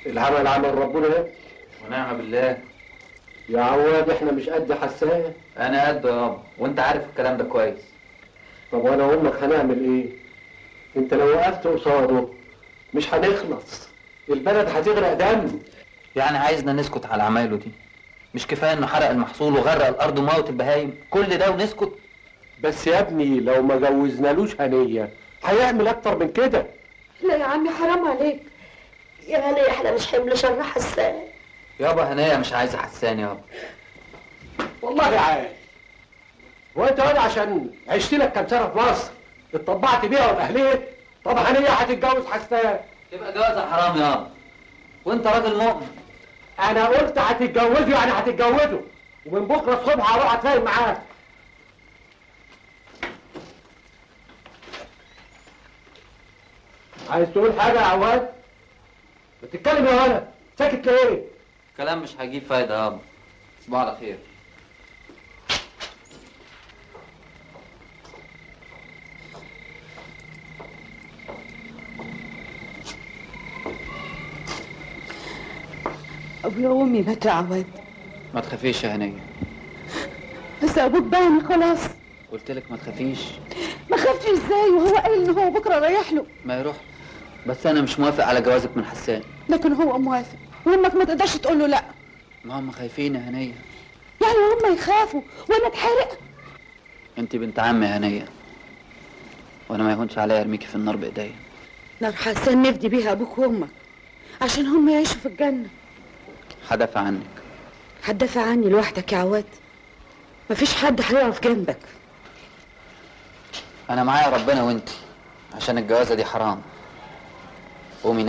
العمل عمل ربنا ايه ونعم بالله يا عواد احنا مش قد حسان انا قده يابا وانت عارف الكلام ده كويس طب وانا اقول لك هنعمل ايه انت لو وقفت قصاده مش هنخلص البلد هتغرق دم يعني عايزنا نسكت على عمايله دي مش كفايه انه حرق المحصول وغرق الارض وموت البهايم كل ده ونسكت بس يا ابني لو ما جوزنالوش هنيه هيعمل اكتر من كده لا يا عمي حرام عليك يعني احنا مش حمل شر حسان يابا هنيه مش عايزه حسان يابا والله عال هو انت وانا عشان عشت لك كام سنه في مصر اتطبعت بيها واهليك طب هنيه هتتجوز حسان تبقى جوازها حرام يابا وانت راجل مؤمن انا قلت هتتجوزه يعني هتتجوزه ومن بكره الصبح هروح اتفاهم معاه عايز تقول حاجه يا عواد ما تتكلم يا ولد ساكت ليه كلام مش هيجيب فايده يابا تصبحوا على خير ابويا وامي ماتوا يا عواد ما تخافيش يا هنيه بس ابوك باني خلاص قلت لك ما تخافيش ما خافش ازاي وهو قايل ان هو بكره رايح له ما يروح بس انا مش موافق على جوازك من حسان لكن هو موافق وامك ما تقدرش تقول له لا ما هم خايفين يا هنيه يعني هم يخافوا وانا اتحرق انت بنت عمي يا هنيه وانا ما يهونش عليا ارميكي في النار بايديا نار حسان نفدي بيها ابوك وامك عشان هم يعيشوا في الجنه هدافع عنك هتدافع عني لوحدك يا عواد مفيش حد هيقف جنبك انا معايا ربنا وانت عشان الجوازه دي حرام قومي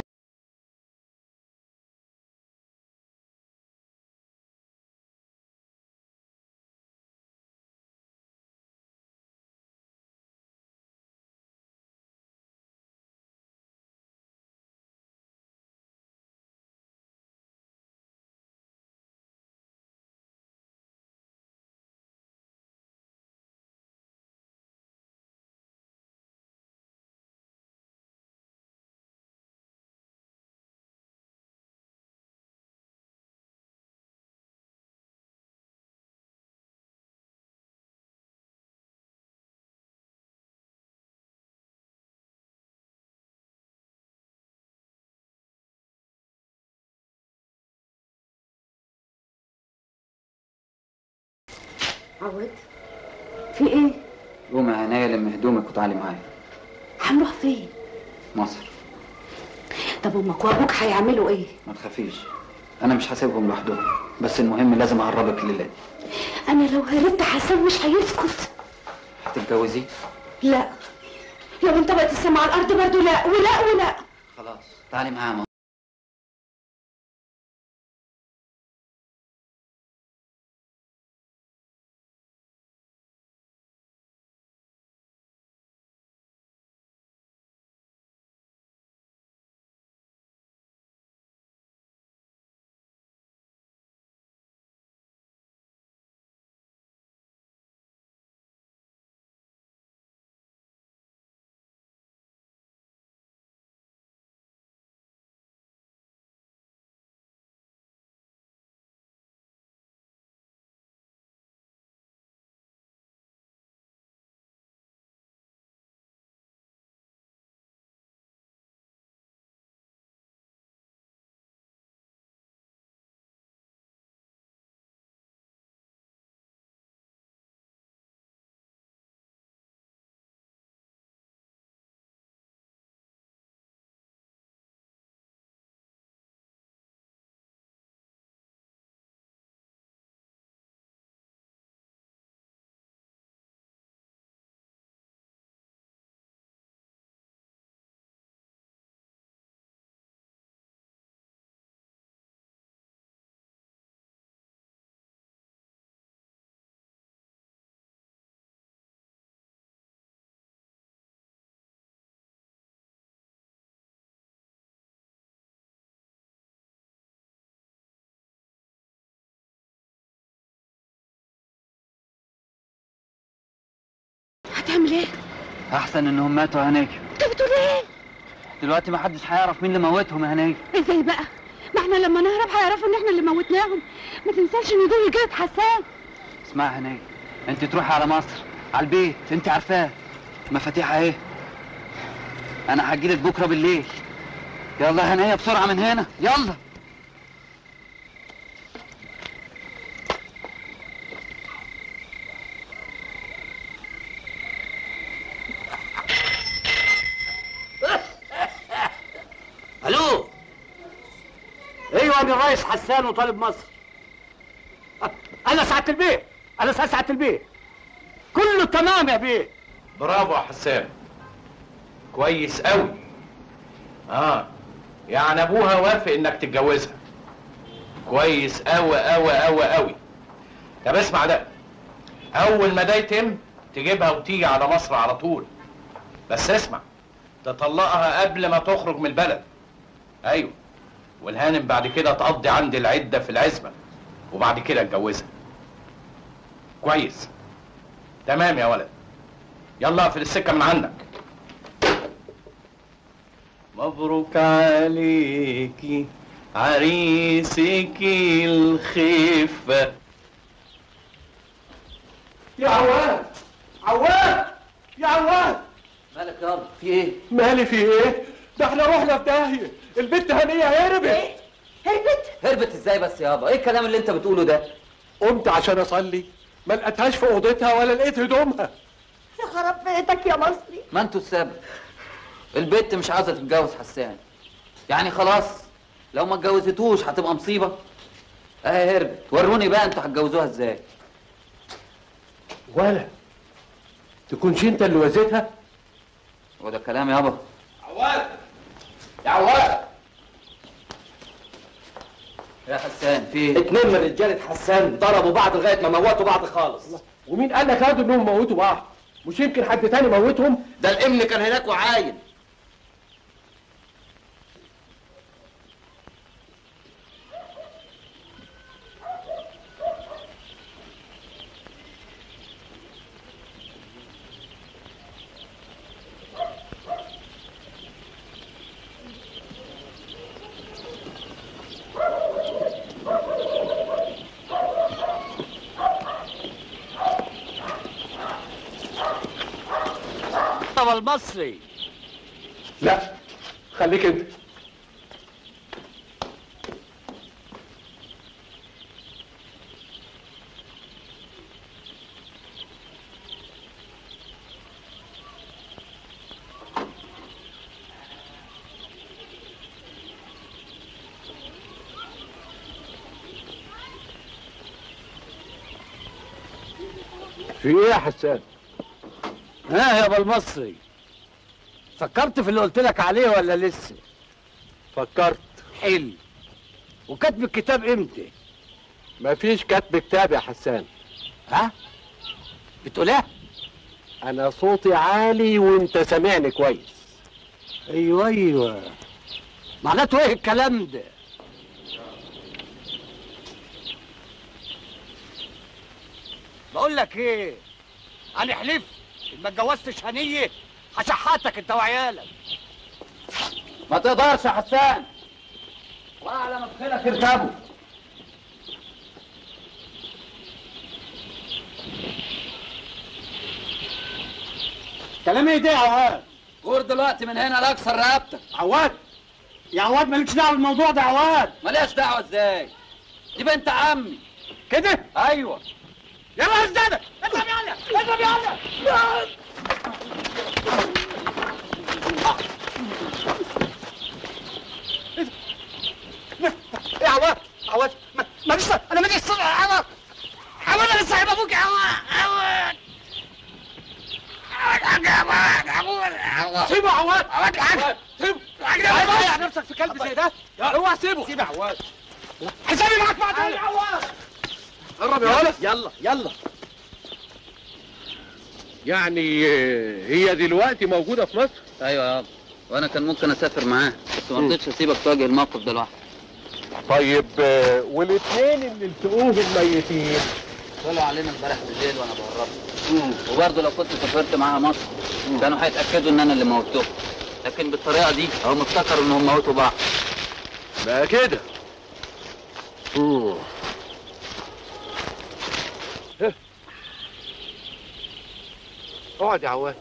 عواد في ايه قومي يا هنيه لم هدومك وتعالي معايا هنروح فين مصر طب امك وابوك هيعملوا ايه ما تخافيش انا مش هسيبهم لوحدهم بس المهم لازم اقربك لله انا لو هربت حسن مش هيسكت هتتجوزي لا لو انت بقت السما على الارض برضو لا ولا ولا خلاص تعالي معايا ماما هتعمل ايه احسن انهم ماتوا يا هنيه انت بتقول ايه دلوقتي ما حدش هيعرف مين اللي موتهم يا هنيه ازاي بقى احنا لما نهرب هيعرفوا ان احنا اللي موتناهم ما تنساش ان دول رجاله حسان اسمع هنية انت تروحي على مصر على البيت انت عارفاه مفاتيحها ايه انا هجيلك بكره بالليل يلا هنية بسرعه من هنا يلا الو ايوه انا الرئيس حسان وطالب مصر انا سعاده البيه انا سعاده البيه كله تمام يا بيه برافو يا حسام كويس قوي اه يعني ابوها وافق انك تتجوزها كويس قوي قوي قوي قوي طب اسمع ده اول ما ده يتم تجيبها وتيجي على مصر على طول بس اسمع تطلقها قبل ما تخرج من البلد ايوه والهانم بعد كده تقضي عندي العده في العزبه وبعد كده اتجوزها كويس تمام يا ولد يلا اقفل السكه من عنك مبروك عليكي عريسك الخفة يا عواد عواد يا عواد مالك يابا في ايه مالي في ايه ده احنا رحنا في داهيه البنت هنيه هربت هربت هربت ازاي بس يابا ايه الكلام اللي انت بتقوله ده قمت عشان اصلي ما لقيتهاش في اوضتها ولا لقيت هدومها يا خراب بيتك يا مصري ما انتوا السبب البت مش عاوزه تتجوز حسان يعني خلاص لو ما اتجوزتوش هتبقى مصيبه اهي هربت وروني بقى انتوا هتجوزوها ازاي ولا تكونش انت اللي وزيتها هو ده الكلام يابا عواد يا عواد يا حسان في ايه اتنين من رجاله حسان ضربوا بعض لغايه ما موتوا بعض خالص ومين قال لك هادوا انهم موتوا بعض مش يمكن حد تاني موتهم ده الامن كان هناك وعاين طب المصري لا خليك انت في ايه يا حسان؟ ها يا ابو المصري فكرت في اللي قلت لك عليه ولا لسه فكرت حلو وكتب الكتاب امتى مفيش كتب كتاب يا حسان ها بتقول ايه انا صوتي عالي وانت سامعني كويس ايوه ايوه معناته ايه الكلام ده بقول لك ايه انا حلفت ان ما اتجوزتش هنيه هشحاتك انت وعيالك ما تقدرش يا حسان وعلى ما تخيلك اركبوا كلام ايه ده يا عواد غور دلوقتي من هنا لاكسر رقبتك عواد يا عواد مالكش دعوه بالموضوع ده يا عواد ماليش دعوه ازاي دي بنت عمي كده ايوه يلا ازدادك اضرب يلا اضرب يلا يا عواد عواد ما- ماليش انا ماليش صنع يا عواد عواد انا صاحب ابوك يا عواد عواد سيبه يا عواد عواد عواد سيبه ضيع نفسك في كلب زي ده اوعى سيبه سيبه يا عواد حسابي معاك بعدين يا عواد قرب يا ولد يلا يلا يعني آه، هي دلوقتي موجودة في مصر ايوه يابا وانا كان ممكن اسافر معاه بس ما رضيتش اسيبك تواجه الموقف ده لوحدك طيب آه، والاثنين اللي لقوهم ميتين طلعوا علينا امبارح بالليل وانا بهربهم وبرضه لو كنت سافرت معاها مصر كانوا هيتاكدوا ان انا اللي موتهم لكن بالطريقه دي هم افتكروا انهم موتوا بعض بقى كده مم. ها. اقعد يا عواد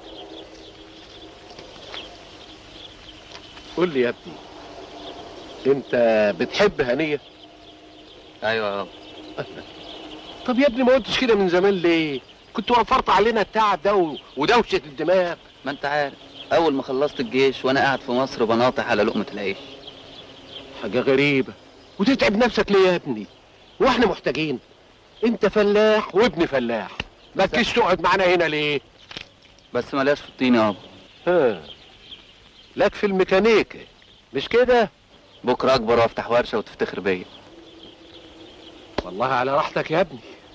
قول لي يا ابني انت بتحب هنيه ايوه يابا طب يا ابني ما قلتش كده من زمان ليه كنت وفرت علينا التعب ده و- ودوشه الدماغ ما انت عارف اول ما خلصت الجيش وانا قاعد في مصر بناطح على لقمه العيش حاجه غريبه وتتعب نفسك ليه يا ابني واحنا محتاجين انت فلاح وابن فلاح ما تجيش تقعد معانا هنا ليه بس ملياش في الطين يابا ها لك في الميكانيكا مش كده بكره اكبر وافتح ورشه وتفتخر بيا والله على راحتك يا ابني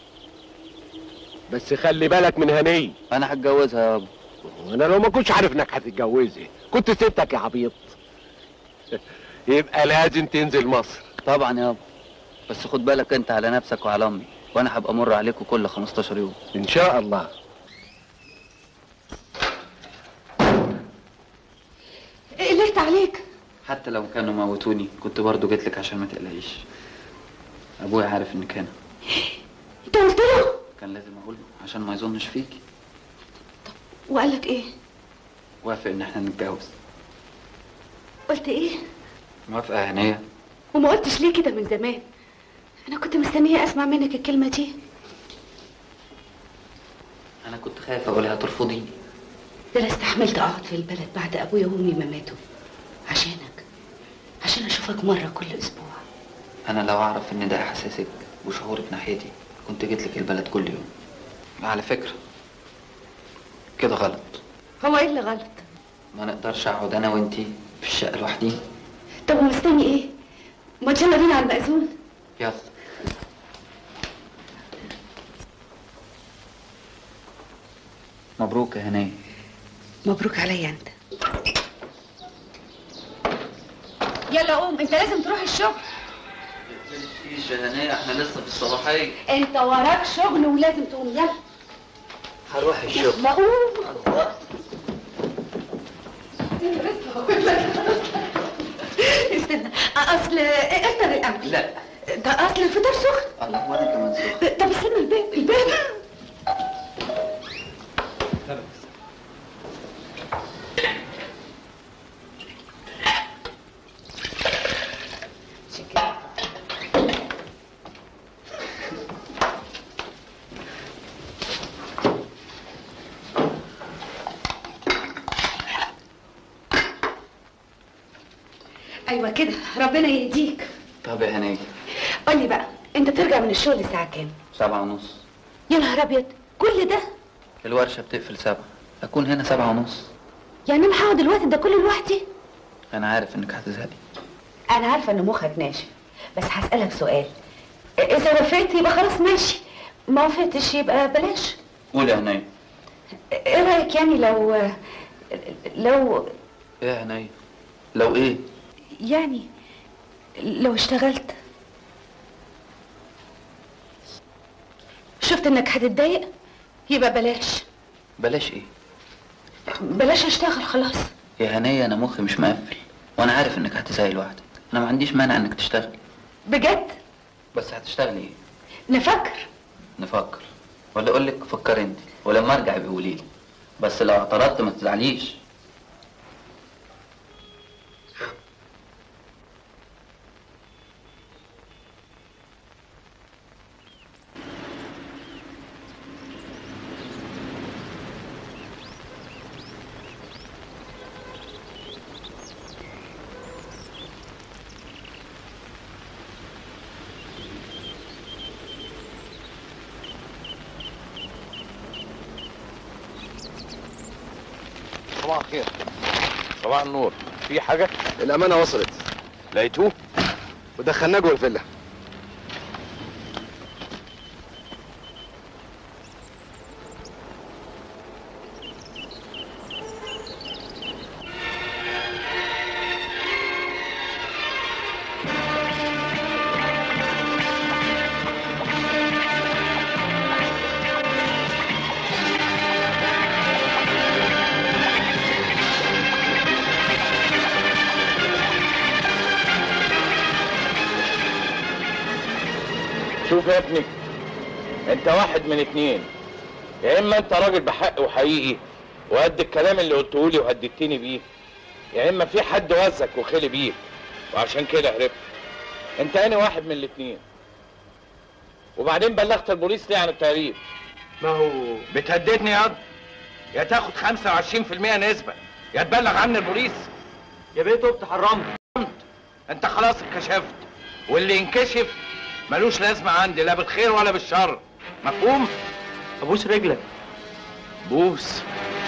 بس خلي بالك من هنيه انا هتجوزها يابا وانا لو ما كنتش عارف انك هتتجوزي كنت سبتك يا عبيط يبقى لازم تنزل مصر طبعا يابا بس خد بالك انت على نفسك وعلى امي وانا هبقى امر عليكم كل 15 يوم ان شاء الله قلقت عليك حتى لو كانوا موتوني كنت برضو جيت لك عشان ما تقلقيش ابويا عارف انك هنا انت قلت له كان لازم اقول له عشان ما يظنش فيكي وقال لك ايه وافق ان احنا نتجوز قلت ايه موافقه يا هنيه وما قلتش ليه كده من زمان انا كنت مستنيه اسمع منك الكلمه دي انا كنت خايف اقولها ترفضيني ده انا استحملت اقعد في البلد بعد ابويا وامي ما ماتوا عشانك عشان اشوفك مره كل اسبوع انا لو اعرف ان ده احساسك وشعورك ناحيتي كنت جيت لك البلد كل يوم على فكره كده غلط هو ايه اللي غلط ما نقدرش اقعد انا وانتي في الشقه لوحدي طب ومستني ايه ما يلا بينا على المأذون يلا مبروك يا هنيه مبروك عليا انت يلا قوم انت لازم تروح الشغل مفيش يا هنيه احنا لسه في الصباحيه انت وراك شغل ولازم تقوم يلا هروح الشغل لا قوم استنى اصل افطر الاول لا ده اصل الفطار سخن الله وانا كمان سخن طب استنى الباب الباب ايوه كده ربنا يهديك طب يا هنيه قول لي بقى انت بترجع من الشغل الساعه كام سبعة ونص يا نهار ابيض كل ده الورشة بتقفل سبعة أكون هنا سبعة ونص يعني انا هقعد الوقت ده كله لوحدي أنا عارف إنك هتزهقي انا عارفه ان مخك ناشف بس هسالك سؤال اذا وافقت يبقى خلاص ماشي ما وافقتش يبقى بلاش قول يا هنية ايه رايك يعني لو لو إيه يا هنية لو إيه يعني لو اشتغلت شفت انك هتتضايق يبقى بلاش بلاش إيه بلاش اشتغل خلاص يا هنية أنا مخي مش مقفل وأنا عارف إنك هتزهقي لوحدك أنا ما عنديش مانع إنك تشتغلي بجد بس هتشتغلي إيه نفكر نفكر ولا أقول لك فكر أنت ولما أرجع يبقى قولي لي بس لو اعترضت ما تزعليش صباح الخير صباح النور في حاجة الأمانة وصلت لقيتوه ودخلناه جوه الفيلا شوف يا ابني انت واحد من اتنين يا اما انت راجل بحق وحقيقي وقد الكلام اللي قلته لي وهددتني بيه يا اما في حد وزك وخلي بيك وعشان كده هربت انت اني واحد من الاتنين وبعدين بلغت البوليس ليه عن التهريب ما هو بتهددني ياض يا تاخد 25% نسبة يا تبلغ عني البوليس يا بيه تبت حرمت انت خلاص اتكشفت واللي ينكشف ملوش لازمة عندي لا بالخير ولا بالشر مفهوم؟ ابوس رجلك بوس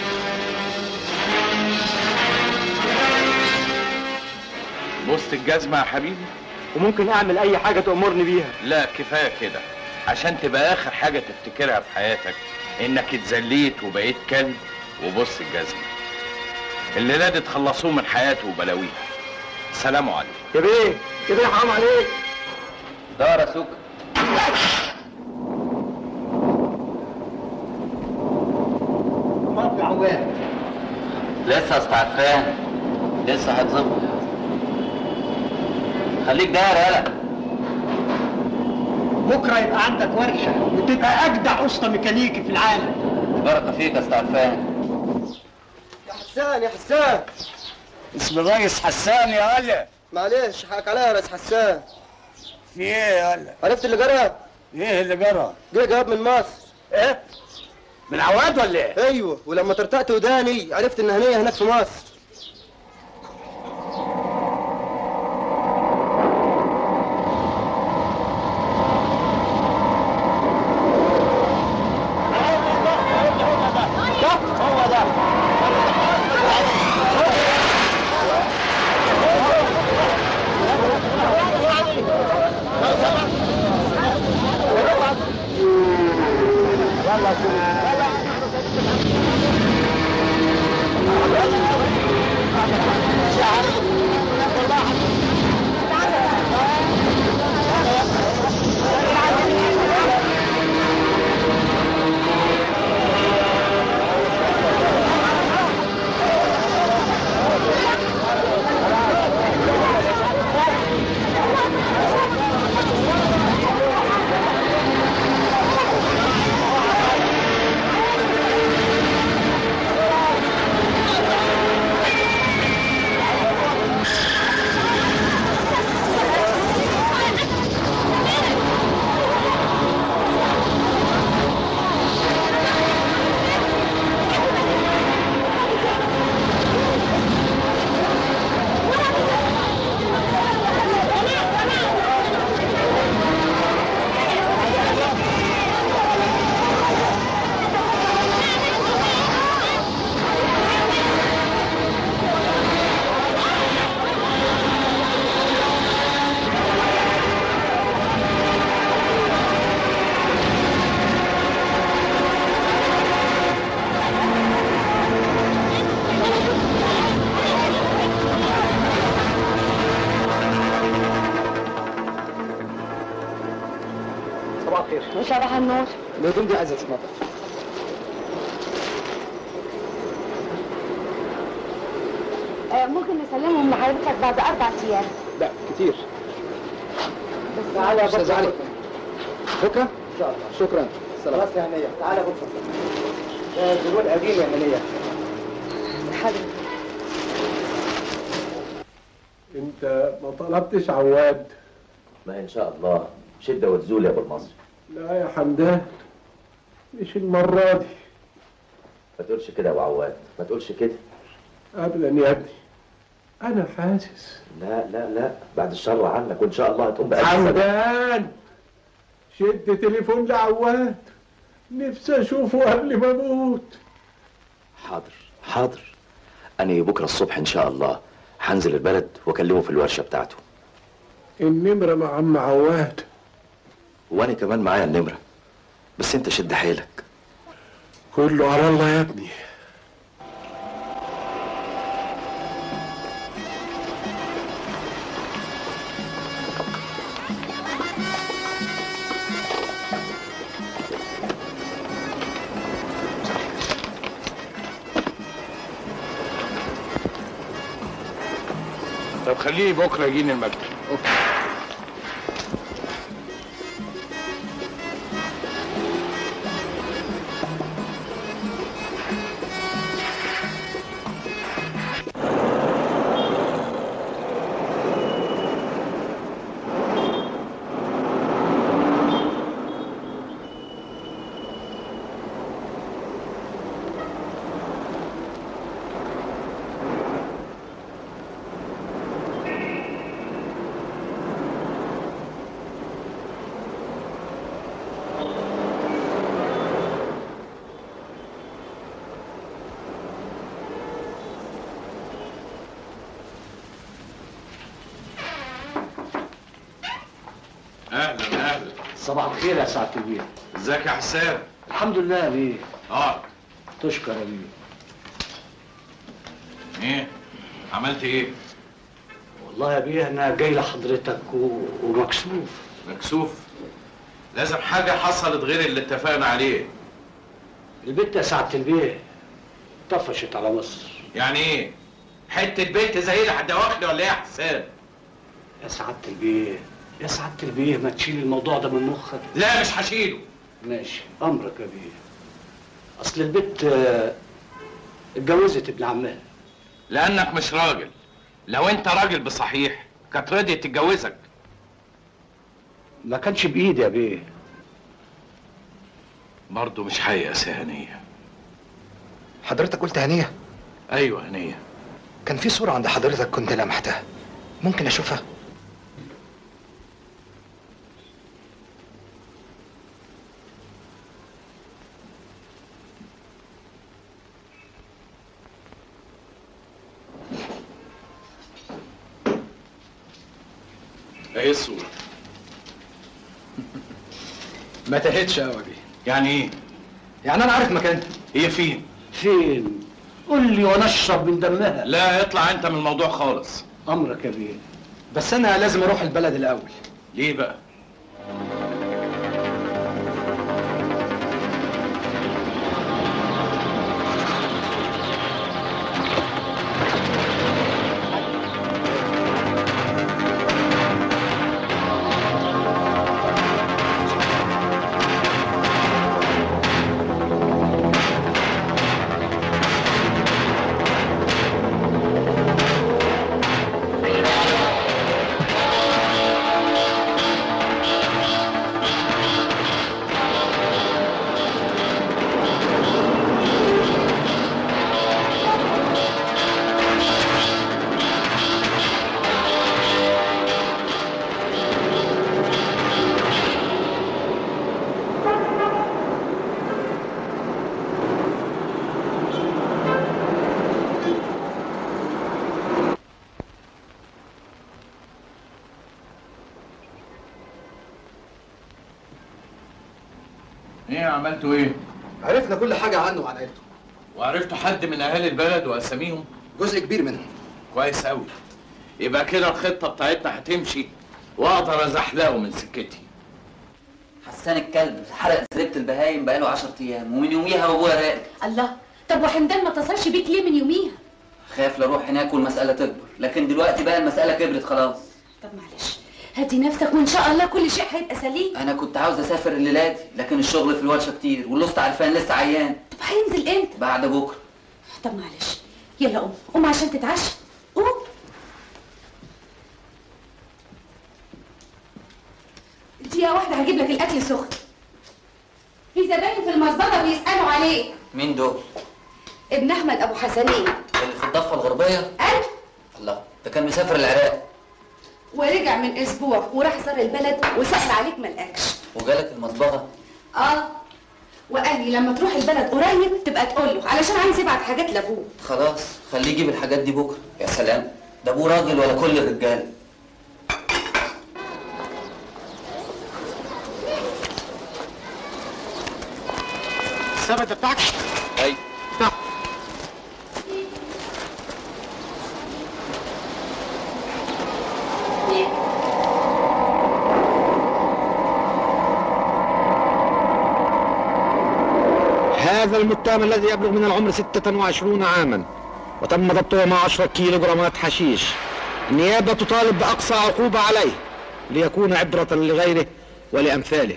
بوست الجزمة يا حبيبي وممكن اعمل اي حاجه تامرني بيها لا كفاية كده عشان تبقى آخر حاجة تفتكرها في حياتك إنك اتذليت وبقيت كلب وبص الجزمة الليلة دي تخلصوه من حياته وبلاويها سلام عليكم يا بيه يا بيه حرام عليك دار يا سكر ما في عواد لسه استعفان لسه هتظبط خليك داير يالا بكره يبقى عندك ورشه وتبقى اجدع اسطى ميكانيكي في العالم بركه فيك يا استعفان يا حسان يا حسان اسم الريس حسان يا هلا معلش حقك عليا يا ريس حسان في ايه يا هلا عرفت اللي جرى؟ ايه اللي جرى جه جواب من مصر ايه من عواد ولا ايه ايوه ولما ترتقت وداني عرفت ان هنيه هناك في مصر صباح الخير صباح النور الهدوم دي عايزه تتنضف آه، ممكن نسلمهم لحضرتك بعد اربع ايام لا كتير تعالى يا استاذ علي بكره؟ شكرا خلاص يا هنيه تعالى بكره ده زبون قديم يا هنيه حضرتك انت ما طلبتش عواد ما ان شاء الله شده وتزول يا ابو المصري لا يا حمدان مش المرة دي ما تقولش كده يا ابو عواد ما تقولش كده ابدا يا ابني انا حاسس لا لا لا بعد الشر عنك وان شاء الله هتقوم بألف سلامة. حمدان شد تليفون لعواد نفسي اشوفه قبل ما اموت حاضر حاضر انا بكره الصبح ان شاء الله هنزل البلد واكلمه في الورشه بتاعته النمرة مع عم عواد وانا كمان معايا النمره بس انت شد حيلك كله على الله يا ابني طب خليه بكرة يجيني المكتب اهلا اهلا صباح الخير يا سعاده البيه ازيك يا حسام الحمد لله يا بيه اه تشكر يا بيه ايه عملت ايه والله يا بيه انا جاي لحضرتك و... ومكسوف مكسوف لازم حاجه حصلت غير اللي اتفقنا عليه البنت يا سعاده البيه طفشت على مصر يعني ايه حته بنت زي اللي هتدوخني ولا ايه يا حسام يا سعاده البيه يا سعاده البيه ما تشيل الموضوع ده من مخك لا مش هشيله ماشي امرك يا بيه اصل البنت آه، اتجوزت ابن عمها لانك مش راجل لو انت راجل بصحيح كانت رضيت تتجوزك ما كانش بايدي يا بيه برضه مش هيأس يا هنيه حضرتك قلت هنيه ايوه هنيه كان في صوره عند حضرتك كنت لمحتها ممكن اشوفها ايه الصوره ما تهتش قوي دي يعني ايه يعني انا عارف مكانها هي فين فين قول لي وانا اشرب من دمها لا اطلع انت من الموضوع خالص امرك يا بيه بس انا لازم اروح البلد الاول ليه بقى ايه عملتوا ايه عرفنا كل حاجه عنه وعن عيلته وعرفتوا حد من اهالي البلد واساميهم جزء كبير منهم كويس قوي يبقى كده الخطه بتاعتنا هتمشي واقدر ازحلقه من سكتي حسان الكلب حرق زريبة البهايم بقاله 10 ايام ومن يوميها وابويا راقد الله طب وحمدان ما اتصلش بيك ليه من يوميها خاف لا اروح هناك والمسألة تكبر لكن دلوقتي بقى المسألة كبرت خلاص طب معلش هدي نفسك وان شاء الله كل شيء هيبقى سليم انا كنت عاوز اسافر الليلة دي لكن الشغل في الورشة كتير واللص عرفان لسه عيان طب هينزل امتى بعد بكرة طب معلش يلا قوم قوم عشان تتعشى قوم دقيقة واحدة هجيب لك الأكل سخن في زباين في المصبغة بيسألوا عليك مين دول ابن أحمد أبو حسنين اللي في الضفة الغربية أنا الله ده كان مسافر العراق ورجع من أسبوع وراح زار البلد وسأل عليك ما لقاكش وجالك المصبغة اه وقال لي لما تروح البلد قريب تبقى تقول له علشان عايز يبعت حاجات لابوه خلاص خليه يجيب الحاجات دي بكرة يا سلام ده ابوه راجل ولا كل الرجال السبت بتاعك اي بتاعك هذا المتهم الذي يبلغ من العمر 26 عاما وتم ضبطه مع 10 كيلو جرامات حشيش النيابة تطالب بأقصى عقوبة عليه ليكون عبرة لغيره ولأمثاله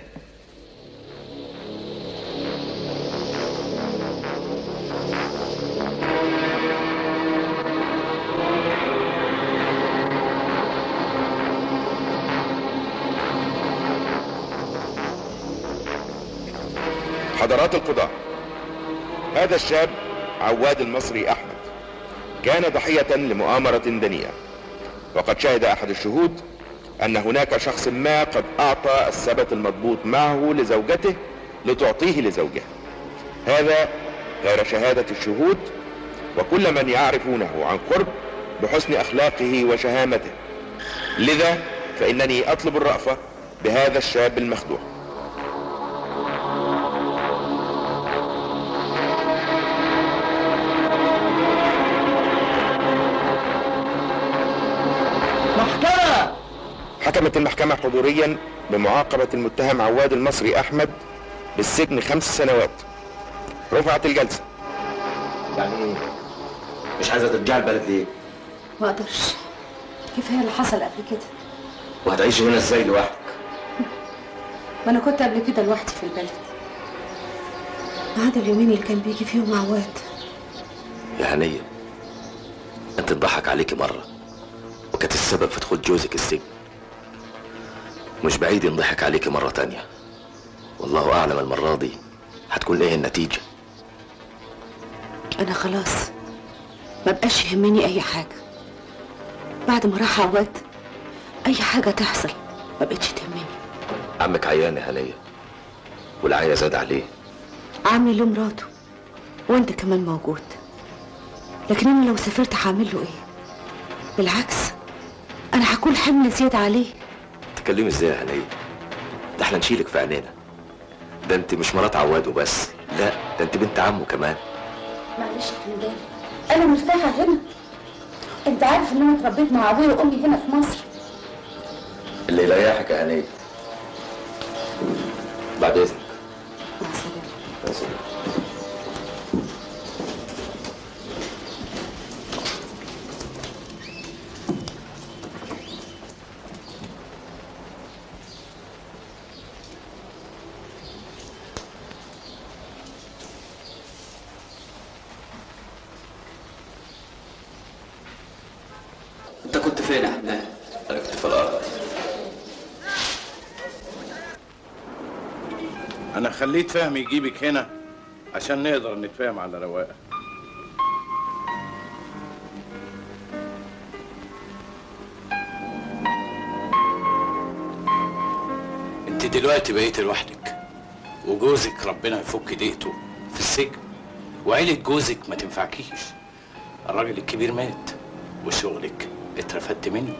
حضرات القضاة هذا الشاب عواد المصري أحمد كان ضحية لمؤامرة دنيئة وقد شهد أحد الشهود أن هناك شخص ما قد أعطى السبت المضبوط معه لزوجته لتعطيه لزوجها هذا غير شهادة الشهود وكل من يعرفونه عن قرب بحسن أخلاقه وشهامته لذا فإنني أطلب الرأفة بهذا الشاب المخدوع محكمة حكمت المحكمة حضوريا بمعاقبة المتهم عواد المصري أحمد بالسجن خمس سنوات رفعت الجلسة يعني ايه؟ مش عايزه ترجع البلد ليه؟ ما اقدرش كفايه اللي حصل قبل كده وهتعيشي هنا ازاي لوحدك؟ ما انا كنت قبل كده لوحدي في البلد ما عدا اليومين اللي كان بيجي فيهم عواد يا هنية انت اتضحك عليكي مرة وكانت السبب في دخول جوزك السجن مش بعيد ينضحك عليكي مرة تانية والله أعلم المرة دي هتكون ايه النتيجة انا خلاص ما بقاش يهمني اي حاجه بعد ما راح عواد اي حاجه تحصل ما بقتش تهمني عمك عيان يا هنية والعيا زاد عليه عمي له مراته وانت كمان موجود لكن انا لو سافرت هعمل له ايه بالعكس انا هكون حمل زياده عليه تكلمي ازاي يا هنية ده احنا نشيلك في عينينا ده انت مش مرات عواد وبس لا ده انت بنت عمه كمان معلش يا حمدان انا مرتاحه هنا انت عارف ان انا اتربيت مع ابويا وامي هنا في مصر اللي يريحك يا هنية بعد اذنك مع السلامه يا سلام. انت كنت فين يا حمدان؟ انا كنت في الارض انا خليت فهمي يجيبك هنا عشان نقدر نتفاهم على رواقه انت دلوقتي بقيت لوحدك وجوزك ربنا يفك ضيقته في السجن وعيلة جوزك ما تنفعكيش الراجل الكبير مات وشغلك اترفدت منه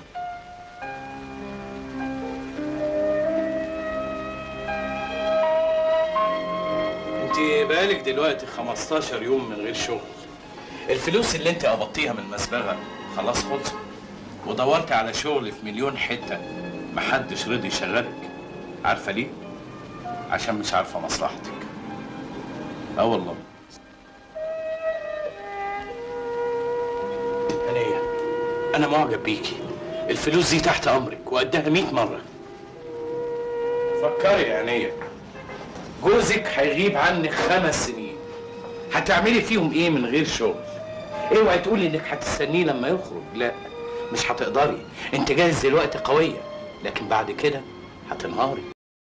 انت بقالك دلوقتي 15 يوم من غير شغل الفلوس اللي انت قبضتيها من المسبغه خلاص خلصت ودورت على شغل في مليون حته محدش رضي يشغلك عارفه ليه عشان مش عارفه مصلحتك اه والله هنية انا معجب بيكي الفلوس دي تحت امرك وقدها 100 مره فكري يا هنية جوزك هيغيب عنك خمس سنين هتعملي فيهم ايه من غير شغل اوعي تقولي انك هتستنيه لما يخرج لا مش هتقدري انت جاهز دلوقتي قويه لكن بعد كده هتنهاري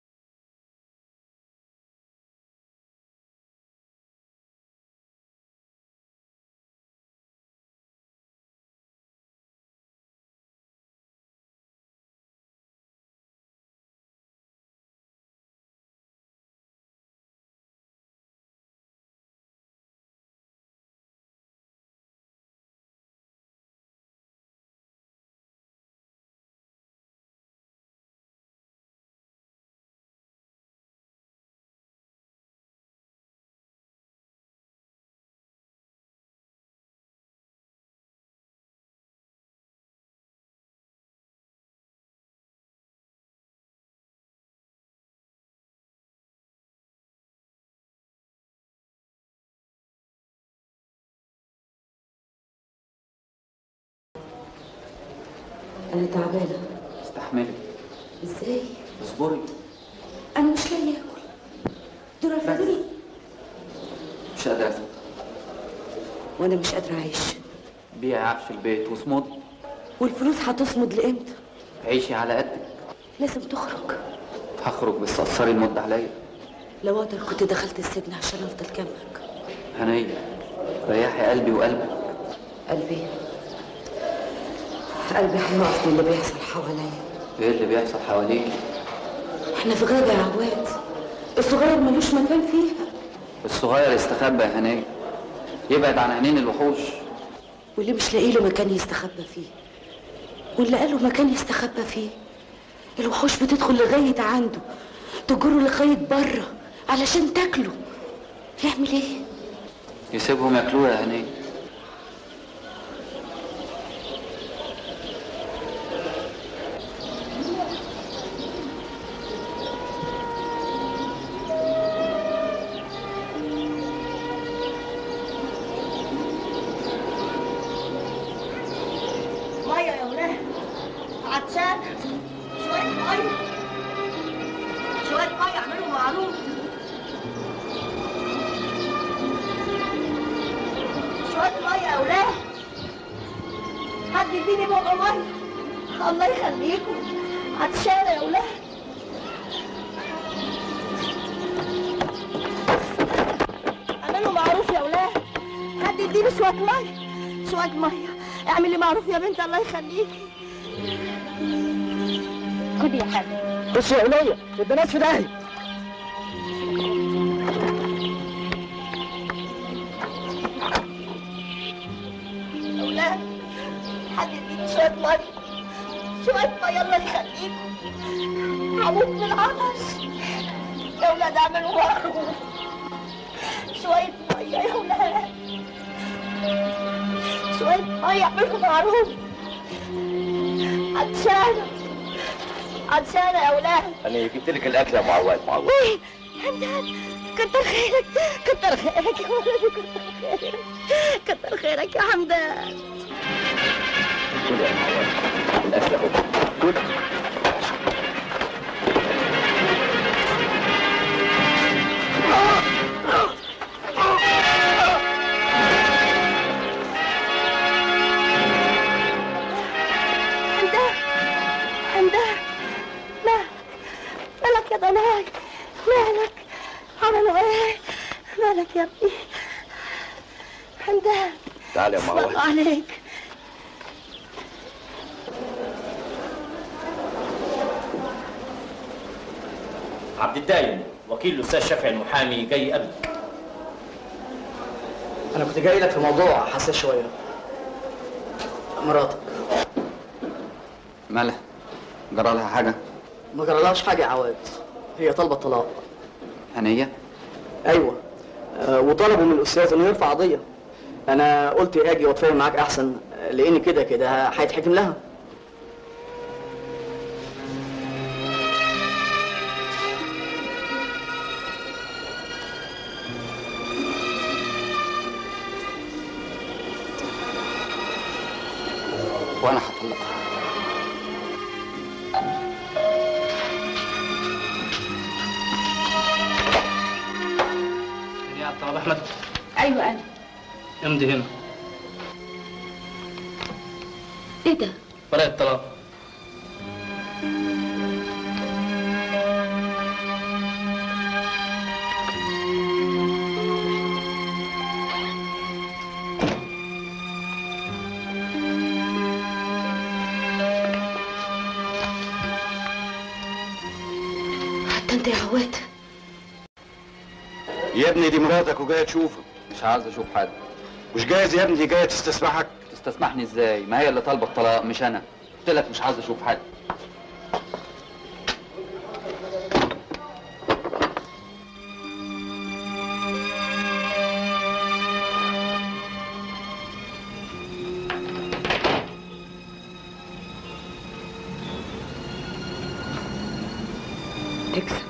انا تعبانه استحملي ازاي اصبري انا مش لاقيه اكل دول رفضوني مش قادر اسكت وانا مش قادره اعيش بيعي عفش البيت واصمد والفلوس هتصمد لامتى عيشي على قدك لازم تخرج هخرج بس قصري المدة عليا لو اقدر كنت دخلت السجن عشان افضل جنبك هنية ريحي قلبي وقلبك قلبي قلبي هيقف من اللي بيحصل حواليا ايه اللي بيحصل حواليك احنا في غابه يا عواد الصغير ملوش مكان فيها الصغير يستخبى يا هنية يبعد عن عينين الوحوش واللي مش لاقي له مكان يستخبى فيه واللي قال له مكان يستخبى فيه الوحوش بتدخل لغاية عنده تجره لغاية بره علشان تاكله يعمل ايه؟ يسيبهم ياكلوه يا هنية ميه يا ولاد عطشان شويه ميه شويه ميه اعملوا معروف شويه ميه يا ولاد حد يديني بقى ميه الله يخليكم عطشان يا ولاد اعملوا معروف يا ولاد حد يديني شويه ميه شويه ميه اعملي معروف يا بنت الله يخليكي خدي يا حاج بص يا ولية البنات في داهية يا ولاد حد يديني شويه ميه شويه ميه الله يخليكم هموت من العطش يا ولاد اعملوا معروف شويه ميه يا ولاد شويه ميه اعملوا معروف عطشانه عطشانه يا ولاد انا جبت لك الاكل يا معوض معوض ايه حمدان كتر خيرك كتر خيرك يا ولدي كتر خيرك كتر خيرك يا حمدان كل يا معوض الاكل اهو كل حمدان حمدان مالك مالك يا ضناي مالك عملوا ايه مالك يا ابني حمدان تعال يا الله معوض عليك عبد الدايم وكيل الاستاذ شافعي المحامي جاي قبلك أنا كنت جاي لك في موضوع حساس شوية مراتك مالها جرى لها حاجة ما جرالهاش حاجة يا عواد هي طالبة الطلاق هنية أيوة آه، وطلبوا من الأستاذ إنه يرفع قضية أنا قلت أجي وأتفاهم معاك أحسن آه، لأن كده كده هيتحكم لها وانا هطلقها يا عبد الله احمد ايوه انا امضي هنا ايه ده؟ ورقه الطلاق حتى انت يا عواد يا ابني دي مراتك وجايه تشوفك مش عاوز اشوف حد مش جايز يا ابني دي جايه تستسمحك تستسمحني ازاي ما هي اللي طالبه الطلاق مش انا قلت لك مش عاوز اشوف حد تكسب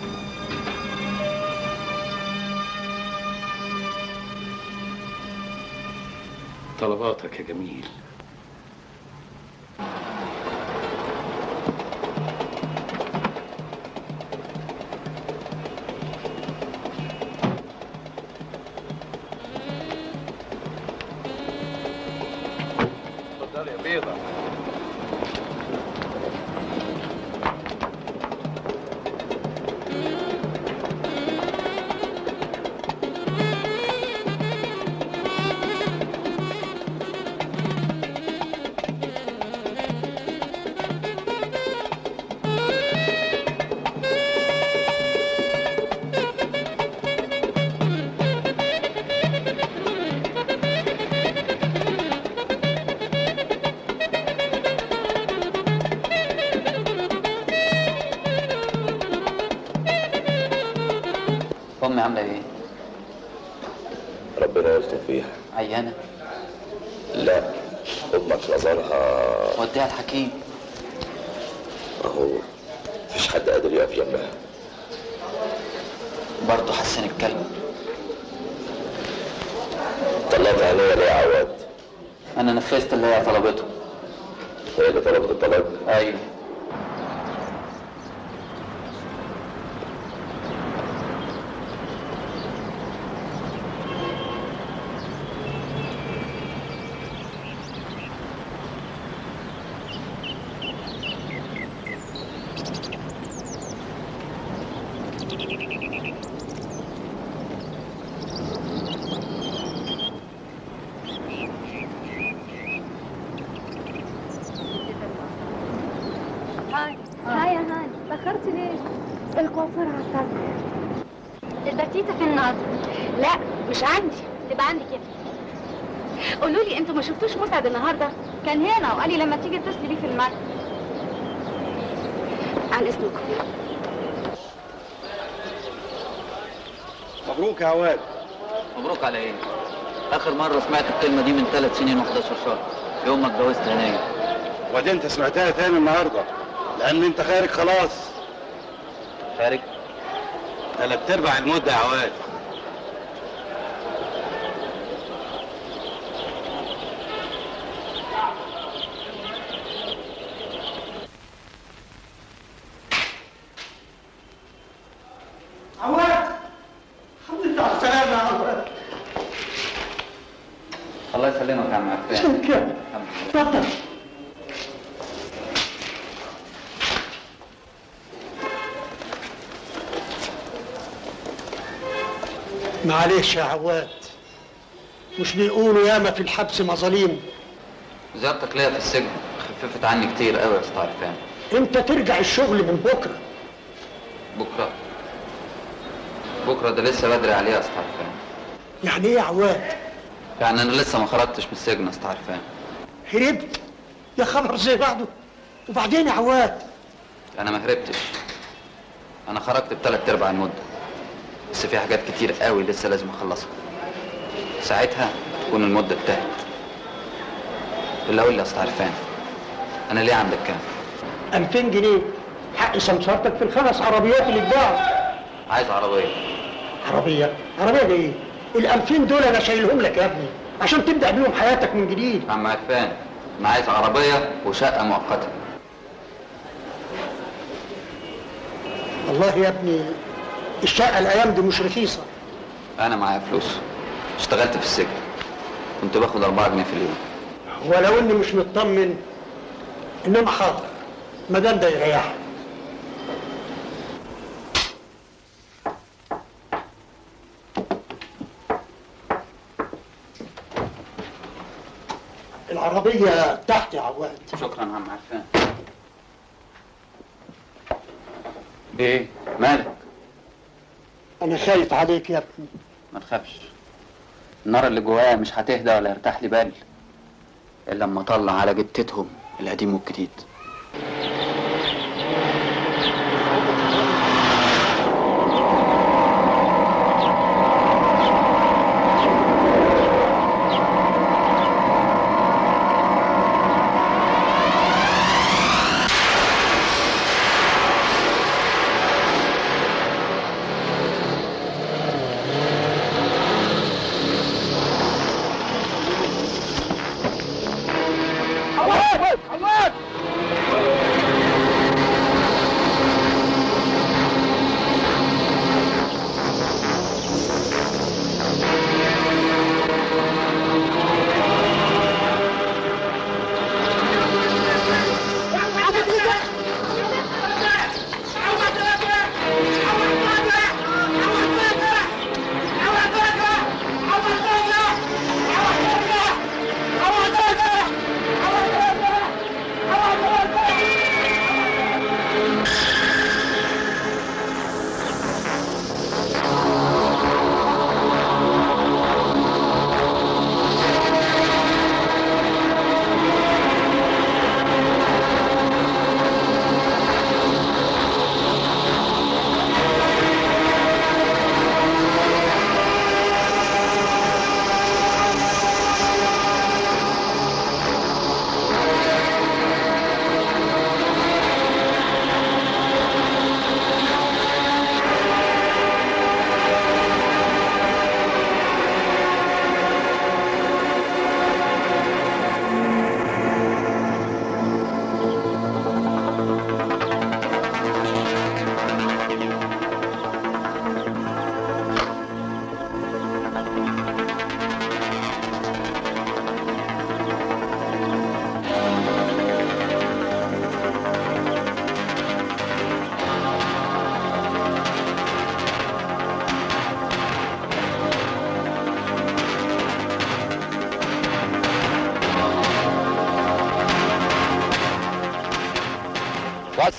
طلباتك يا جميل اتفضل يا بيضة امي عامله ايه ربنا يستر فيها عيانه لا امك نظرها وديها الحكيم اهو مفيش حد قادر يقف جنبها برضه حسن الكلب طلعت عينيا ليه يا عواد انا نفذت اللي هي طلبته هي اللي طلبت الطلاق ايوه هاي هاي يا هاني تأخرت ليه؟ الكوافير عطلت البتيتة في النهارده لا مش عندي تبقى عندك كده قولوا لي انتوا ما شفتوش مسعد النهارده كان هنا وقال لي لما تيجي اتصلي بيه في المكتب عن اذنكم مبروك يا عواد مبروك على ايه اخر مره سمعت الكلمه دي من ثلاث سنين و11 شهر يوم ما اتجوزت هنيه وبعدين انت سمعتها تاني النهارده لان انت خارج خلاص خارج تلات ارباع المده يا عواد عواد الحمد لله على السلامة يا عواد الله يسلمك يا عم عفان شكرا اتفضل معلش يا عواد مش بيقولوا ياما في الحبس مظاليم زيارتك ليا في السجن خففت عني كتير قوي يا استاذ عرفان انت ترجع الشغل من بكره بكره بكره ده لسه بدري عليه يا استاذ عرفان يعني ايه يا عواد يعني انا لسه ما خرجتش من السجن يا استاذ عرفان هربت يا خبر زي بعضه وبعدين يا عواد انا ما هربتش انا خرجت بثلاث ارباع المده بس في حاجات كتير قوي لسه لازم اخلصها ساعتها تكون المده انتهت اللي اقول لي يا استاذ عرفان انا ليه عندك كام 2000 جنيه حق سمسارتك في الخمس عربيات اللي اتباعوا عايز عربيه عربية عربية دي ايه؟ ال 2000 دول انا شايلهم لك يا ابني عشان تبدأ بيهم حياتك من جديد عم عرفان انا عايز عربيه وشقه مؤقته والله يا ابني الشقة الأيام دي مش رخيصة انا معايا فلوس اشتغلت في السجن كنت باخد 4 جنيه في اليوم ولو إني مش مطمن إنما حاضر ما دام ده يريحك العربية تحت يا عواد شكرا يا عم عرفان ايه مالك أنا خايف عليك يا ابني ما تخافش النار اللي جوايا مش هتهدى ولا يرتاح لي بال الا لما اطلع على جتتهم القديم والجديد عواد عواد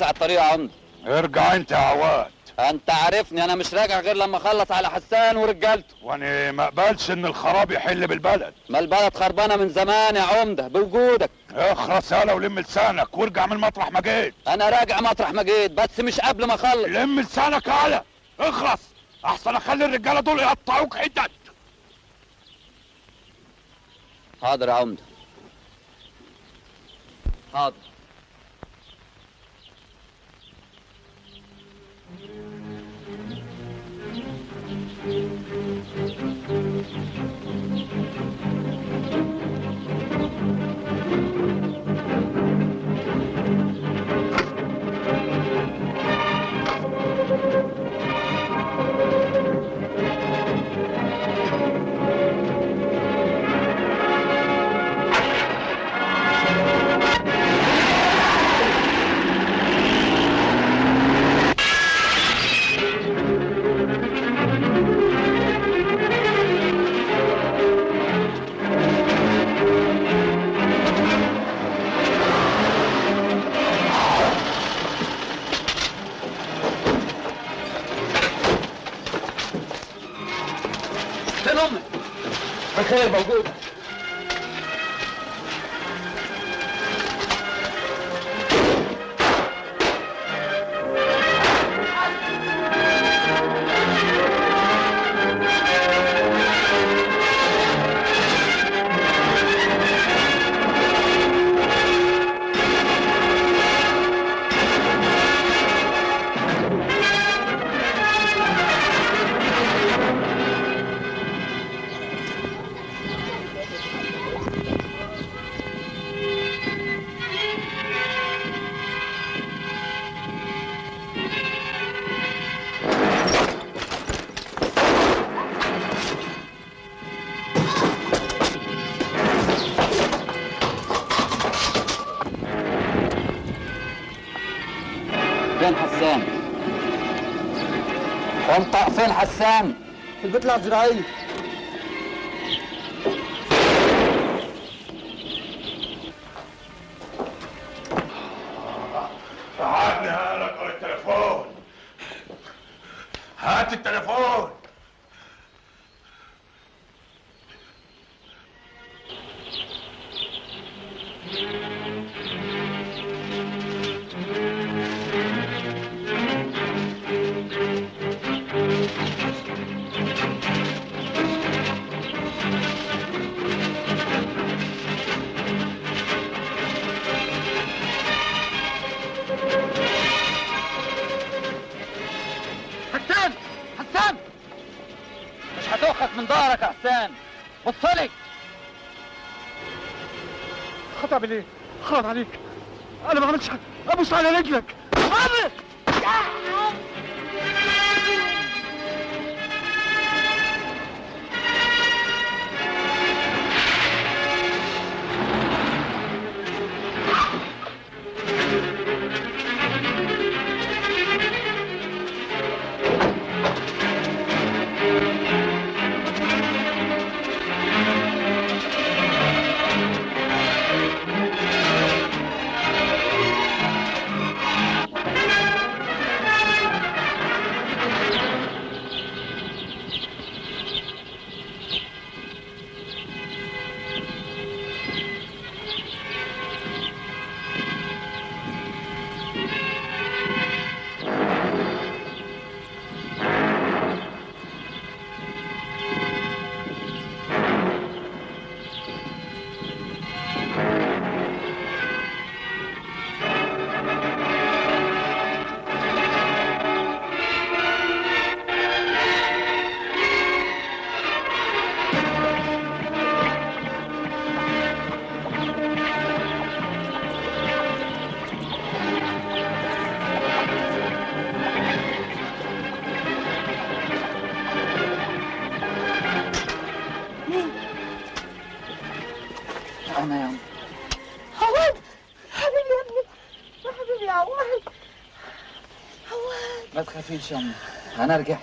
وسع الطريق يا عمده ارجع انت يا عواد انت عارفني انا مش راجع غير لما اخلص على حسان ورجالته وانا ما اقبلش ان الخراب يحل بالبلد ما البلد خربانه من زمان يا عمده بوجودك اخرس يالا ولم لسانك وارجع من مطرح ما جيت انا راجع مطرح ما جيت بس مش قبل ما اخلص لم لسانك يالا اخرس احسن اخلي الرجاله دول يقطعوك حتت حاضر يا عمده حاضر فين امك بخير موجوده فين حسان انطق فين حسان في البيت العزرائيلي هاتني هالك التليفون هات التليفون حسان حسان مش هتؤخذ من ظهرك يا حسان بصلي خطأ ايه؟ حرام عليك انا ما عملتش حاجه ابوس على رجلك ابوس انا يا عم عواد حبيبي يا ابني يا حبيبي يا عواد عواد ما تخافيش يا امي انا رجعت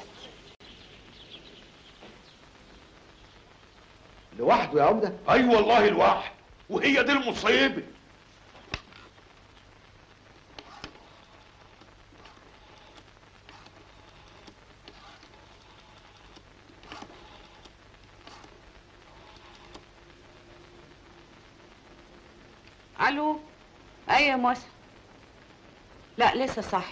لوحده يا عمده اي أيوة والله لوحده وهي دي المصيبه الو ايوه يا موسى لا لسه صاحي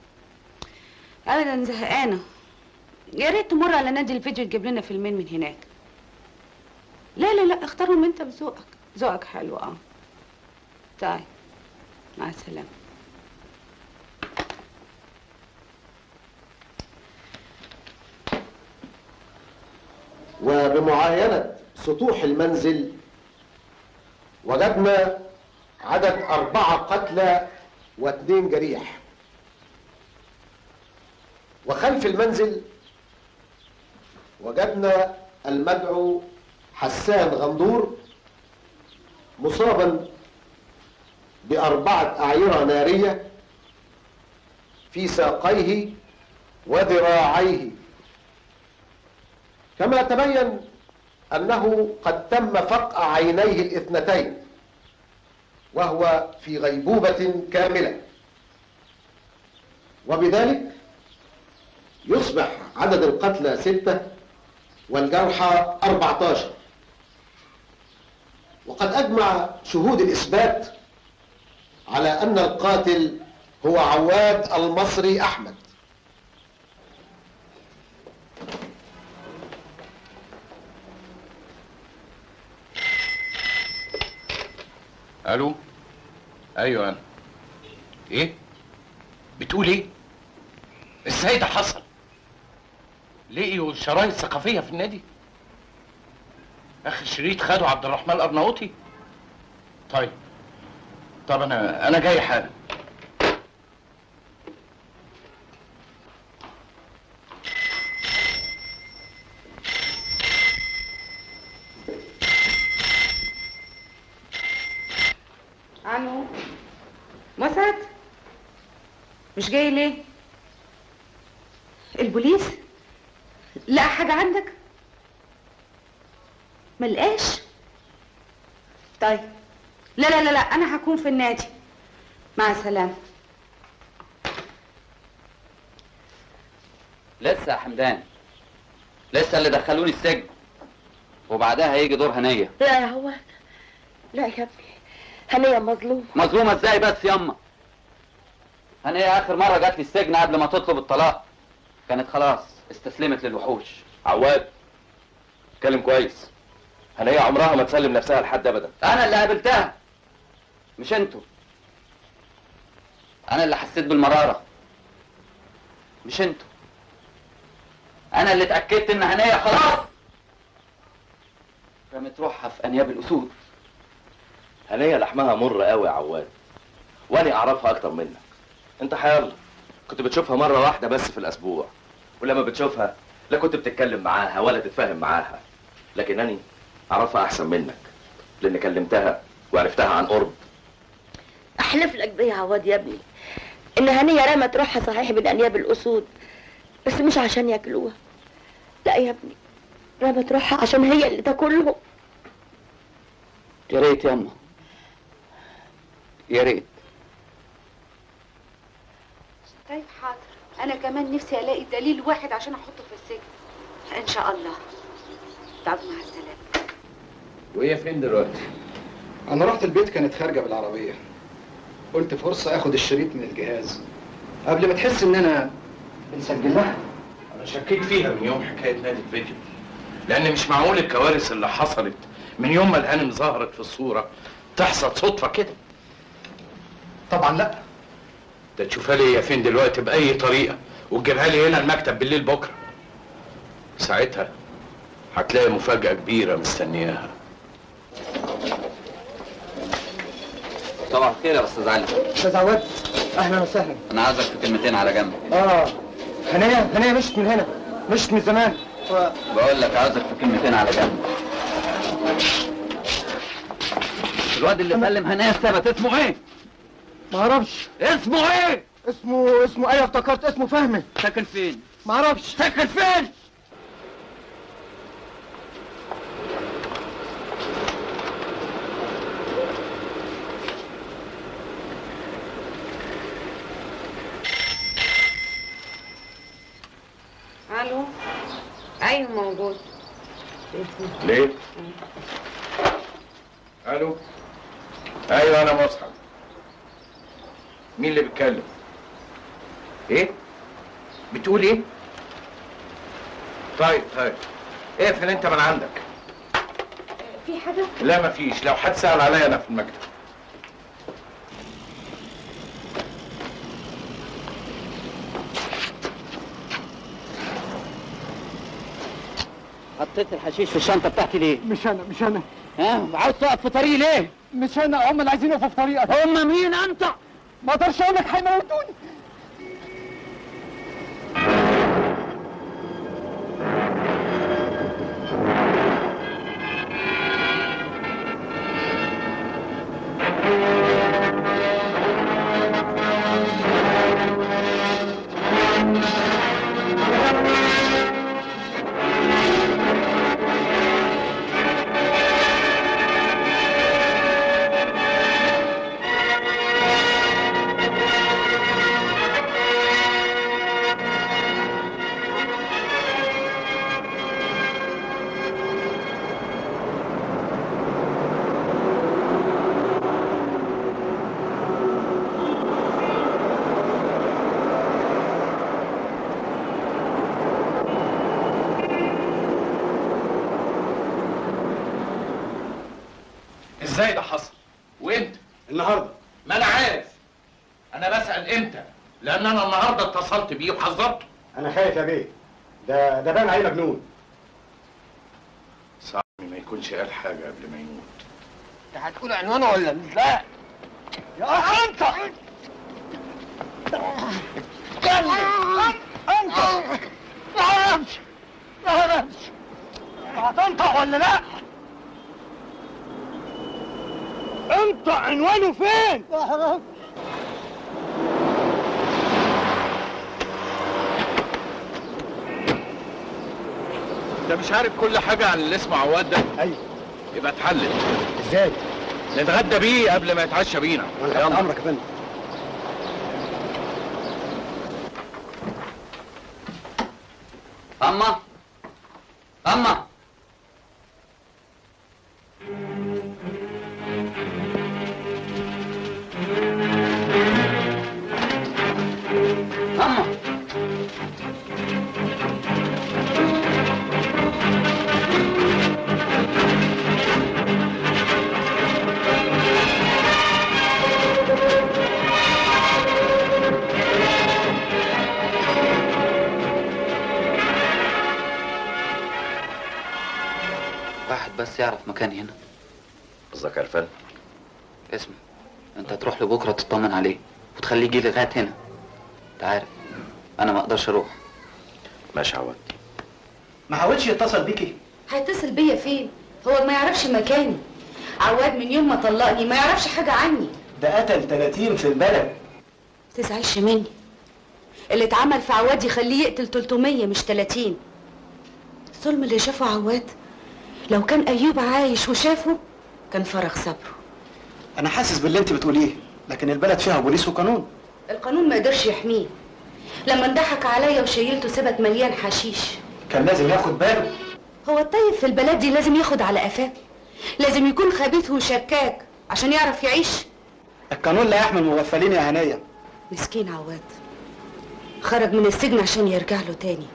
ابدا زهقانه يا ريت تمر على نادي الفيديو تجيب لنا فيلمين من هناك لا لا لا اختارهم انت بذوقك ذوقك حلو اه طيب مع السلامه وبمعاينة سطوح المنزل وجدنا عدد أربعة قتلى واثنين جريح وخلف المنزل وجدنا المدعو حسان غندور مصابا بأربعة أعيرة نارية في ساقيه وذراعيه كما تبين أنه قد تم فقع عينيه الاثنتين وهو في غيبوبة كاملة وبذلك يصبح عدد القتلى ستة والجرحى 14 وقد أجمع شهود الإثبات على أن القاتل هو عواد المصري أحمد الو ايوه انا ايه بتقول ايه ازاي ده حصل لقيوا شرايط ثقافيه في النادي اخي شريط خده عبد الرحمن الارناؤوطي طيب طب انا انا جاي حالا الو مسعد مش جاي ليه البوليس لا حاجة عندك ملقاش طيب لا لا لا لا انا هكون في النادي مع السلامة لسه يا حمدان لسه اللي دخلوني السجن وبعدها هيجي دور هنيه لا يا هو لا يا ابني هنية مظلوم مظلومه ازاي بس ياما هنيه اخر مره جات لي السجن قبل ما تطلب الطلاق كانت خلاص استسلمت للوحوش عواد اتكلم كويس هنية عمرها ما تسلم نفسها لحد ابدا انا اللي قابلتها مش انتوا انا اللي حسيت بالمراره مش انتوا انا اللي اتاكدت ان هنيه خلاص رمت روحها في انياب الاسود هنية لحمها مر قوي يا عواد وانا اعرفها اكتر منك انت حيالله كنت بتشوفها مره واحده بس في الاسبوع ولما بتشوفها لا كنت بتتكلم معاها ولا تتفاهم معاها لكن اني اعرفها احسن منك لان كلمتها وعرفتها عن قرب احلف لك بيه يا عواد يا ابني ان هنية رمت روحها صحيح من انياب الاسود بس مش عشان ياكلوها لا يا ابني رمت روحها عشان هي اللي تاكلهم يا ريت ياما يا ريت طيب حاضر انا كمان نفسي الاقي دليل واحد عشان احطه في السجن ان شاء الله طب مع السلامة وهي فين دلوقتي انا رحت البيت كانت خارجه بالعربيه قلت فرصه اخد الشريط من الجهاز قبل ما تحس ان انا بنسجل لها انا شكيت فيها من يوم حكايه نادي الفيديو لان مش معقول الكوارث اللي حصلت من يوم ما الهانم ظهرت في الصوره تحصل صدفه كده طبعا لا ده تشوفها لي هي فين دلوقتي باي طريقه وتجيبها لي هنا المكتب بالليل بكره ساعتها هتلاقي مفاجاه كبيره مستنياها طبعا الخير يا استاذ علي استاذ عواد اهلا وسهلا انا عايزك في كلمتين على جنب اه هنية هنية مشت من هنا مشت من زمان و... بقول لك عايزك في كلمتين على جنب الواد اللي سلم هنيه الثبت اسمه ايه؟ ما اعرفش اسمه ايه؟ اسمه اسمه ايوه افتكرت اسمه فهمي ساكن فين؟ ما اعرفش ساكن فين؟ الو ايوه موجود ليه؟ الو ايوه انا مصحف مين اللي بيتكلم ايه بتقول ايه طيب طيب اقفل انت من عندك في حاجة؟ لا مفيش لو حد سأل عليا انا في المكتب حطيت الحشيش في الشنطه بتاعتي ليه؟ مش انا مش انا ها عاوز تقف في طريقي ليه؟ مش انا هم اللي عايزين يقفوا في طريقك هم مين انت؟ ما اقدرش اقول لك هيموتوني ازاي ده حصل وامتى النهارده ما انا عارف انا بسأل امتى لان انا النهارده اتصلت بيه وحذرته انا خايف يا بيه ده ده باين عليه مجنون صعب ما يكونش قال حاجه قبل ما يموت انت هتقول عنوانه ولا لا يا انت اتكلم انت ما اعرفش ما اعرفش هتنطق ولا لا انت عنوانه فين ما اعرفش انت مش عارف كل حاجه عن اللي اسمه عواد ده ايوه يبقى اتحلل ازاي نتغدى بيه قبل ما يتعشى بينا وانا تحت امرك يا فندم اما اما اما واحد بس يعرف مكاني هنا قصدك عرفان اسمع انت هتروح له بكره تطمن عليه وتخليه يجي لغايه هنا انت عارف انا ما اقدرش اروح ماشي عواد ما حاولش يتصل بيكي هيتصل بيا فين هو ما يعرفش مكاني عواد من يوم ما طلقني ما يعرفش حاجه عني ده قتل 30 في البلد تزعلش مني اللي اتعمل في عواد يخليه يقتل 300 مش 30 الظلم اللي شافه عواد لو كان ايوب عايش وشافه كان فرغ صبره انا حاسس باللي انت بتقوليه لكن البلد فيها بوليس وقانون القانون ما قدرش يحميه لما انضحك عليا وشيلته سبت مليان حشيش كان لازم ياخد باله هو الطيب في البلد دي لازم ياخد على قفاه لازم يكون خبيث وشكاك عشان يعرف يعيش القانون لا يحمي المغفلين يا هنيه مسكين عواد خرج من السجن عشان يرجع له تاني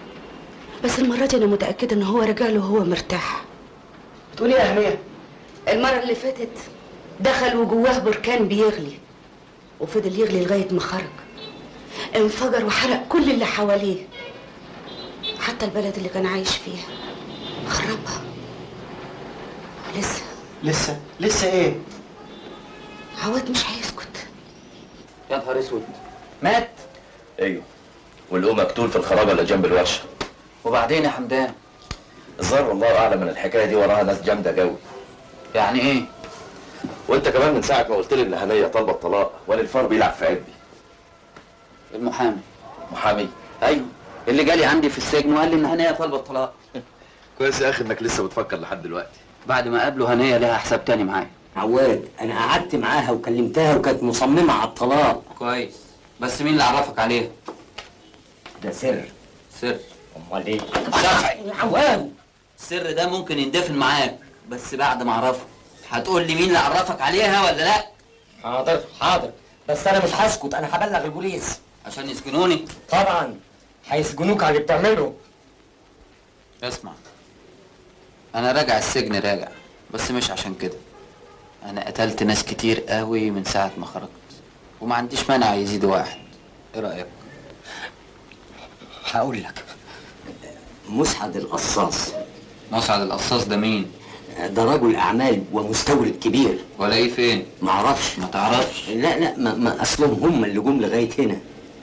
بس المرة دي أنا متأكدة إن هو رجع له وهو مرتاح بتقولي ايه يا هنيه المرة اللي فاتت دخل وجواه بركان بيغلي وفضل يغلي لغاية ما خرج انفجر وحرق كل اللي حواليه حتى البلد اللي كان عايش فيها خربها ولسه لسه لسه ايه عواد مش هيسكت يا نهار اسود مات ايوه والقوم مقتول في الخرابه اللي جنب الورشه وبعدين يا حمدان الظاهر والله اعلم ان الحكايه دي وراها ناس جامده قوي يعني ايه وانت كمان من ساعه ما قلت لي ان هنيه طالبه الطلاق وانا الفار بيلعب في عبي المحامي محامي ايوه اللي جالي عندي في السجن وقال لي ان هنيه طالبه الطلاق كويس يا اخي انك لسه بتفكر لحد دلوقتي بعد ما قابله هنيه لها حساب تاني معايا عواد انا قعدت معاها وكلمتها وكانت مصممه على الطلاق كويس بس مين اللي عرفك عليها ده سر سر امال ايه شرعي عواد السر ده ممكن يندفن معاك بس بعد ما اعرفه هتقول لي مين اللي عرفك عليها ولا لا حاضر حاضر بس انا مش هسكت انا هبلغ البوليس عشان يسجنوني طبعا هيسجنوك على اللي بتعمله اسمع انا راجع السجن راجع بس مش عشان كده انا قتلت ناس كتير قوي من ساعة ما خرجت وما عنديش مانع يزيد واحد ايه رأيك هقول لك مسعد القصاص مسعد القصاص ده مين ده رجل اعمال ومستورد كبير ولاقيه فين معرفش ما تعرفش لا لا ما, ما اصلهم هم اللي جم لغايه هنا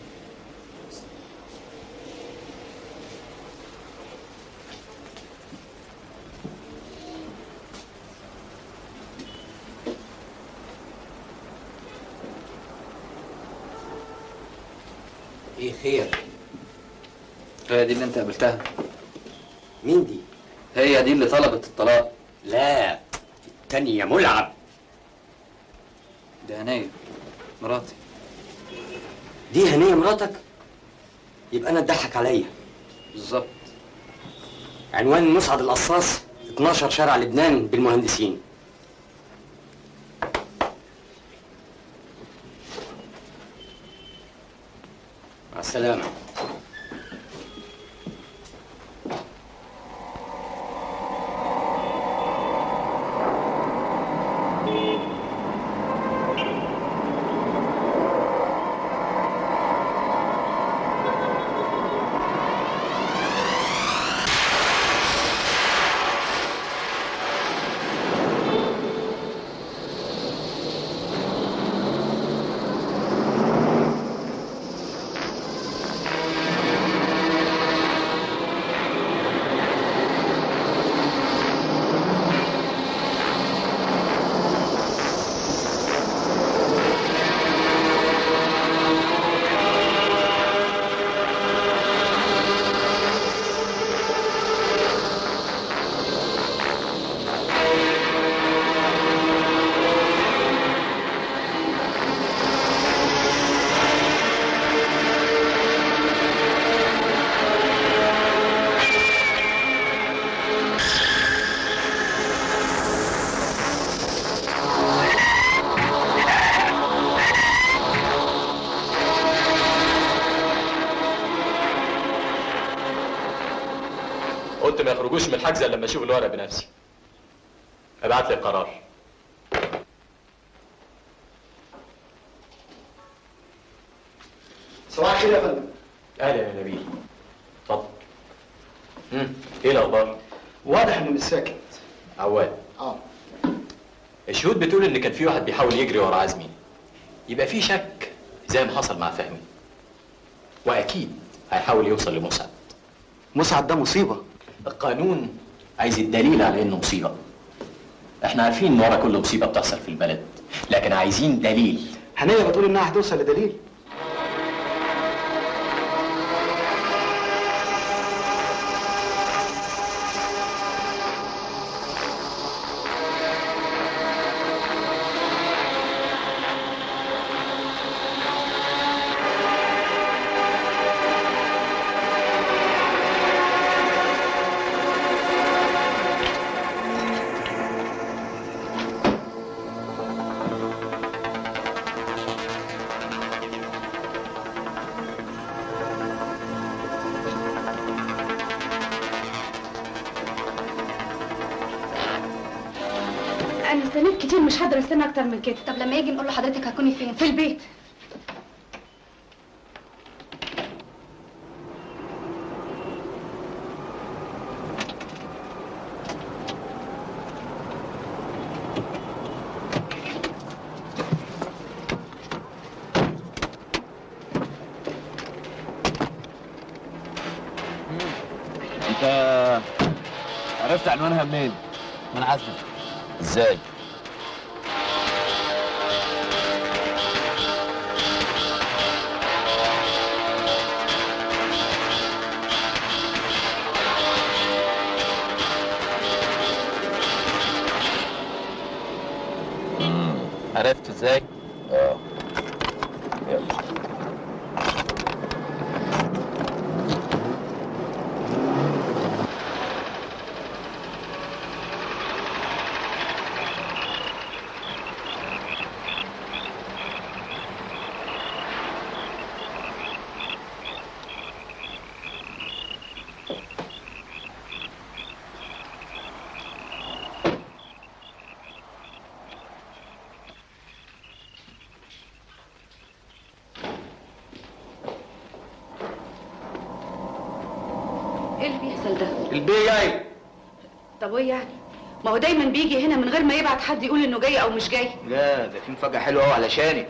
ايه خير هي دي اللي انت قابلتها مين دي هي دي اللي طلبت الطلاق لا التانية ملعب ده هنية مراتي دي هنية مراتك يبقى انا اتضحك عليا بالظبط عنوان مسعد القصاص 12 شارع لبنان بالمهندسين مع السلامة قلت ما يخرجوش من الحجز الا لما اشوف الورق بنفسي ابعت لي القرار صباح الخير يا فندم اهلا يا نبيل اتفضل امم ايه الاخبار واضح انه مش ساكت عواد اه الشهود بتقول ان كان في واحد بيحاول يجري ورا عزمي يبقى في شك زي ما حصل مع فهمي واكيد هيحاول يوصل لمسعد مسعد ده مصيبه القانون عايز الدليل على انه مصيبه احنا عارفين ان ورا كل مصيبه بتحصل في البلد لكن عايزين دليل هنية بتقول انها هتوصل لدليل انا استنيت كتير مش هقدر استنى اكتر من كده طب لما يجي نقول له حضرتك هتكوني فين في البيت انت عرفت عنوانها منين؟ من عزمي ازاي؟ عرفت ازاي؟ اه يلا ايه اللي بيحصل ده البيه جاي طب وايه يعني ما هو دايما بيجي هنا من غير ما يبعت حد يقول انه جاي او مش جاي لا ده في مفاجأة حلوة قوي علشانك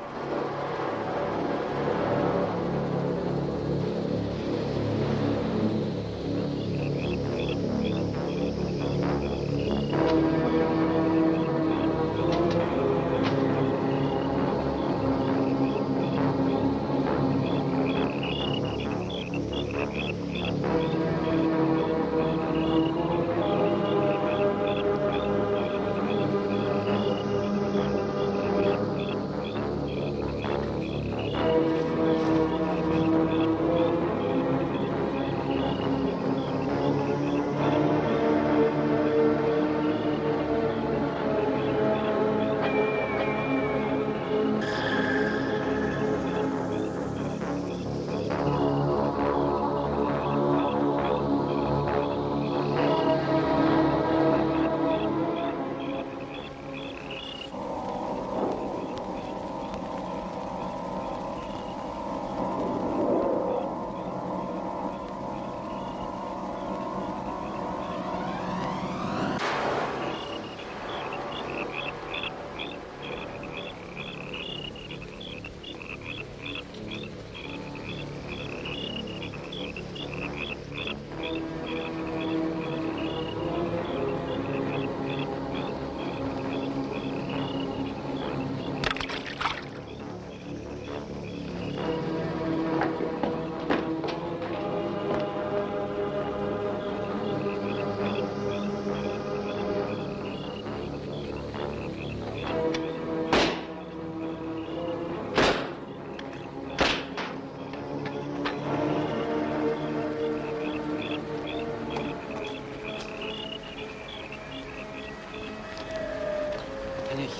هنية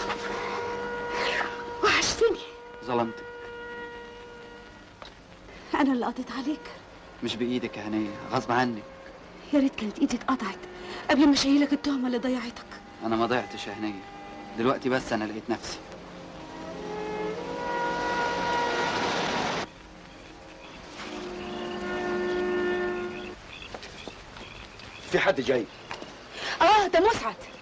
وحشتني ظلمتك انا اللي قضيت عليك مش بإيدك يا هنية غصب عنك يا ريت كانت ايدي اتقطعت قبل ما اشيلك التهمه اللي ضيعتك أنا ما ضيعتش يا هنية دلوقتي بس أنا لقيت نفسي في حد جاي اه ده مسعد